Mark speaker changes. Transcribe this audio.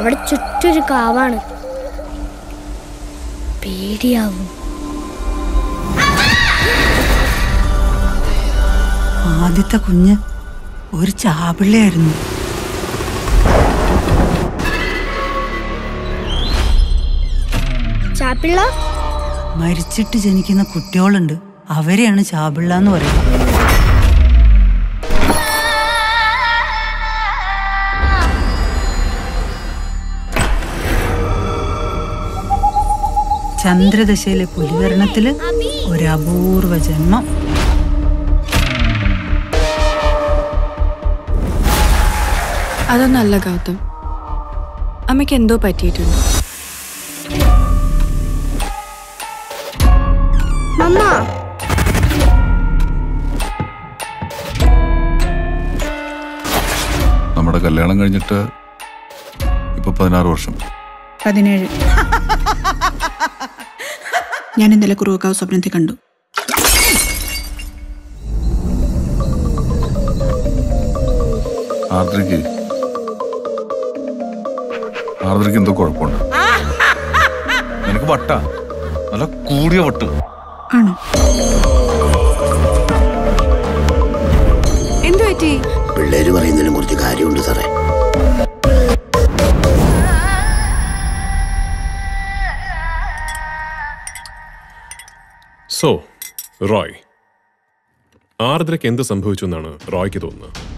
Speaker 1: അവിടെ ചുറ്റൊരു കാവാണ് പേടിയാവും
Speaker 2: ആദ്യത്തെ കുഞ്ഞ് ഒരു ചാപിള്ളയായിരുന്നു
Speaker 1: ചാപ്പിള്ള
Speaker 2: മരിച്ചിട്ട് ജനിക്കുന്ന കുട്ടികളുണ്ട് അവരെയാണ് ചാപിള്ള എന്ന് പറയുന്നത് ചന്ദ്രദശയിലെ പുലികരണത്തില് ഒരു അപൂർവ ജന്മം
Speaker 3: അതൊന്നല്ല ഗൗതം അമ്മയ്ക്ക് എന്തോ പറ്റിയിട്ടുണ്ട്
Speaker 1: മമ്മ
Speaker 4: നമ്മുടെ കല്യാണം കഴിഞ്ഞിട്ട് ഇപ്പൊ പതിനാറ് വർഷം
Speaker 5: പതിനേഴ് ഞാൻ ഇന്നലെ കുറുവക്കാവ് സ്വപ്നത്തിൽ കണ്ടു
Speaker 4: ആർദ്രയ്ക്ക് ആർദ്രയ്ക്ക് എന്തോ കുഴപ്പമുണ്ട് നിനക്ക് വട്ട നല്ല കൂടിയ വട്ട്
Speaker 5: ആണോ
Speaker 3: എന്തു പറ്റി
Speaker 6: പിള്ളേര് പറയുന്നതിലും കുറച്ച് കാര്യമുണ്ട് സാറേ
Speaker 7: സോ റോയ് ആർദ്രയ്ക്ക് എന്ത് സംഭവിച്ചു എന്നാണ് റോയ്ക്ക് തോന്നുന്നത്